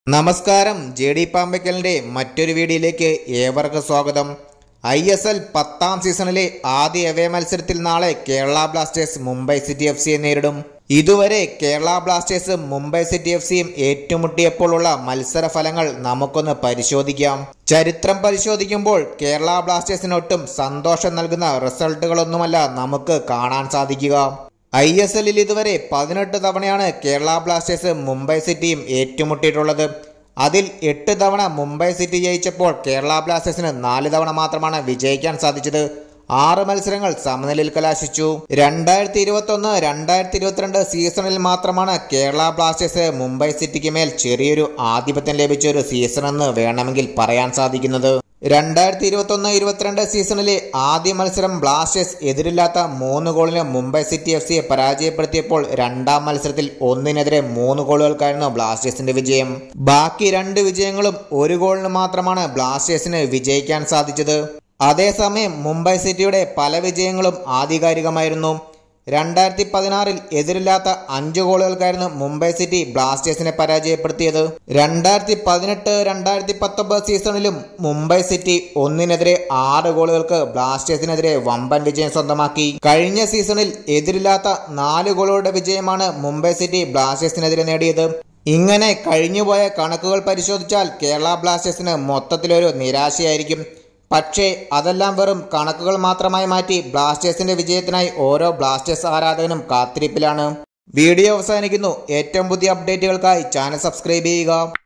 നമസ്കാരം J D പാമ്പക്കലിന്റെ മറ്റൊരു വീഡിയോയിലേക്ക് ഏവർക്കും സ്വാഗതം ഐ എസ് എൽ പത്താം സീസണിലെ ആദ്യ എവേ മത്സരത്തിൽ നാളെ Kerala Blasters Mumbai City F സിയെ നേരിടും ഇതുവരെ കേരള ബ്ലാസ്റ്റേഴ്സും മുംബൈ സിറ്റി എഫ് സിയും ഏറ്റുമുട്ടിയപ്പോഴുള്ള മത്സര ഫലങ്ങൾ നമുക്കൊന്ന് പരിശോധിക്കാം ചരിത്രം പരിശോധിക്കുമ്പോൾ കേരള ബ്ലാസ്റ്റേഴ്സിനൊട്ടും സന്തോഷം നൽകുന്ന റിസൾട്ടുകളൊന്നുമല്ല നമുക്ക് കാണാൻ സാധിക്കുക ഐ എസ് എല്ലിൽ ഇതുവരെ പതിനെട്ട് തവണയാണ് കേരള ബ്ലാസ്റ്റേഴ്സ് മുംബൈ സിറ്റിയും ഏറ്റുമുട്ടിയിട്ടുള്ളത് അതിൽ എട്ട് തവണ മുംബൈ സിറ്റി ജയിച്ചപ്പോൾ കേരള ബ്ലാസ്റ്റേഴ്സിന് നാല് തവണ മാത്രമാണ് വിജയിക്കാൻ സാധിച്ചത് ആറ് മത്സരങ്ങൾ സമനിലയിൽ കലാശിച്ചു രണ്ടായിരത്തി ഇരുപത്തി ഒന്ന് രണ്ടായിരത്തി ഇരുപത്തിരണ്ട് സീസണിൽ മാത്രമാണ് കേരള ബ്ലാസ്റ്റേഴ്സ് മുംബൈ സിറ്റിക്ക് മേൽ ചെറിയൊരു ആധിപത്യം ലഭിച്ച ഒരു സീസൺ എന്ന് വേണമെങ്കിൽ പറയാൻ സാധിക്കുന്നത് രണ്ടായിരത്തി ഇരുപത്തി ഒന്ന് ഇരുപത്തിരണ്ട് സീസണിലെ ആദ്യ മത്സരം ബ്ലാസ്റ്റേഴ്സ് എതിരില്ലാത്ത മൂന്ന് ഗോളിന് മുംബൈ സിറ്റി എഫ് സിയെ പരാജയപ്പെടുത്തിയപ്പോൾ രണ്ടാം മത്സരത്തിൽ ഒന്നിനെതിരെ മൂന്ന് ഗോളുകൾക്കായിരുന്നു ബ്ലാസ്റ്റേഴ്സിന്റെ വിജയം ബാക്കി രണ്ട് വിജയങ്ങളും ഒരു ഗോളിന് മാത്രമാണ് ബ്ലാസ്റ്റേഴ്സിന് വിജയിക്കാൻ സാധിച്ചത് അതേസമയം മുംബൈ സിറ്റിയുടെ പല വിജയങ്ങളും ആധികാരികമായിരുന്നു രണ്ടായിരത്തി പതിനാറിൽ എതിരില്ലാത്ത അഞ്ച് ഗോളുകൾക്കായിരുന്നു മുംബൈ സിറ്റി ബ്ലാസ്റ്റേഴ്സിനെ പരാജയപ്പെടുത്തിയത് രണ്ടായിരത്തി പതിനെട്ട് രണ്ടായിരത്തി പത്തൊമ്പത് സീസണിലും മുംബൈ സിറ്റി ഒന്നിനെതിരെ ആറ് ഗോളുകൾക്ക് ബ്ലാസ്റ്റേഴ്സിനെതിരെ വമ്പൻ വിജയം സ്വന്തമാക്കി കഴിഞ്ഞ സീസണിൽ എതിരില്ലാത്ത നാല് ഗോളുകളുടെ വിജയമാണ് മുംബൈ സിറ്റി ബ്ലാസ്റ്റേഴ്സിനെതിരെ നേടിയത് ഇങ്ങനെ കഴിഞ്ഞുപോയ കണക്കുകൾ പരിശോധിച്ചാൽ കേരള ബ്ലാസ്റ്റേഴ്സിന് മൊത്തത്തിലൊരു നിരാശയായിരിക്കും പക്ഷേ അതെല്ലാം വെറും കണക്കുകൾ മാത്രമായി മാറ്റി ബ്ലാസ്റ്റേഴ്സിന്റെ വിജയത്തിനായി ഓരോ ബ്ലാസ്റ്റേഴ്സ് ആരാധകനും കാത്തിരിപ്പിലാണ് വീഡിയോ അവസാനിക്കുന്നു ഏറ്റവും പുതിയ അപ്ഡേറ്റുകൾക്കായി ചാനൽ സബ്സ്ക്രൈബ് ചെയ്യുക